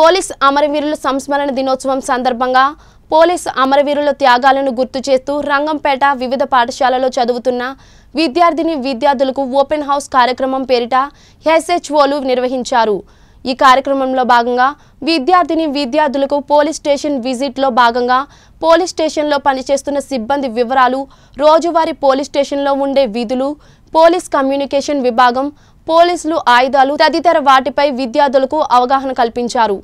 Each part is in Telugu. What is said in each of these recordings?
పోలీస్ అమరవీరుల సంస్మరణ దినోత్సవం సందర్భంగా పోలీస్ అమరవీరుల త్యాగాలను గుర్తు చేస్తూ రంగంపేట వివిధ పాఠశాలలో చదువుతున్న విద్యార్థిని విద్యార్థులకు ఓపెన్ హౌస్ కార్యక్రమం పేరిట ఎస్హెచ్ఓలు నిర్వహించారు ఈ కార్యక్రమంలో భాగంగా విద్యార్థిని విద్యార్థులకు పోలీస్ స్టేషన్ విజిట్లో భాగంగా పోలీస్ స్టేషన్లో పనిచేస్తున్న సిబ్బంది వివరాలు రోజువారీ పోలీస్ స్టేషన్లో ఉండే విధులు పోలీస్ కమ్యూనికేషన్ విభాగం పోలీసులు ఆయుధాలు తదితర వాటిపై విద్యార్థులకు అవగాహన కల్పించారు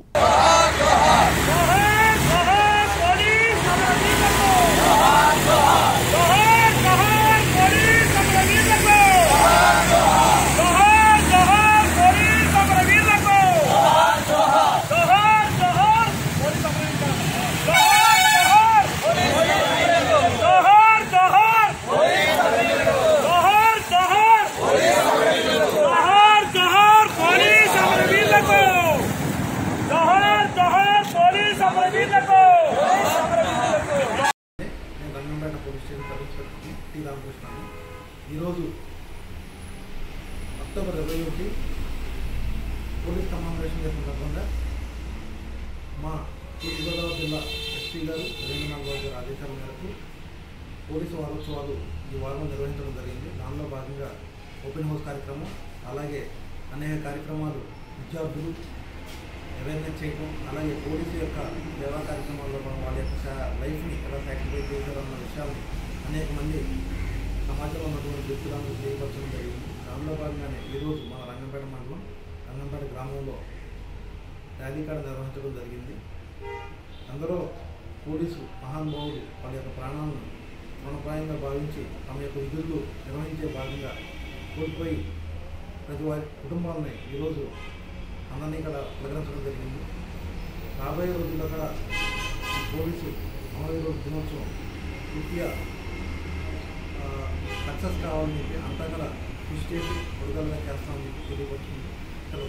నేను రంగంపేట పోలీస్ స్టేషన్ సర్వీస్ టి రామకృష్ణని ఈరోజు అక్టోబర్ ఇరవై ఒకటి పోలీస్ కమాండేషన్ డే సందర్భంగా మా తూర్పుగోదావరి జిల్లా ఎస్పీ గారు రవీంద్రనాథ్ బాబు గారి ఆదేశాల మేరకు పోలీసు వారోత్సవాలు ఈ వారం నిర్వహించడం జరిగింది దానిలో భాగంగా ఓపెన్ హౌస్ కార్యక్రమం అలాగే అనేక కార్యక్రమాలు విద్యార్థులు అవేర్నెస్ చేయడం అలాగే పోలీసు యొక్క సేవా కార్యక్రమాల్లో మనం వాళ్ళ యొక్క సా- లైఫ్ని ఎలా సాక్రిఫైస్ చేశారన్న విషయాన్ని అనేక మంది సమాజంలో ఉన్నటువంటి వ్యక్తులను తెలియపరచడం జరిగింది దానిలో భాగంగానే ఈరోజు మన రంగంపేట మండలం రంగంపేట గ్రామంలో ర్యాలీ కాడ నిర్వహించడం జరిగింది అందరూ పోలీసు మహానుభావులు వాళ్ళ యొక్క ప్రాణాలను రుణప్రాయంగా భావించి తమ యొక్క విధులు నిర్వహించే భాగంగా కోల్పోయి ప్రతి వారి కుటుంబాలని ఈరోజు అందరినీ ఇక్కడ ప్రకటించడం జరిగింది రాబోయే రోజుల్లో కూడా ఈ పోలీసు అమలు రోజు దినోత్సవం పూర్తిగా సక్సెస్ కావాలని చెప్పి అంతా కూడా కృషి చేసి విడుదలగా చేస్తామని చెప్పి తెలియపరుచుకుంది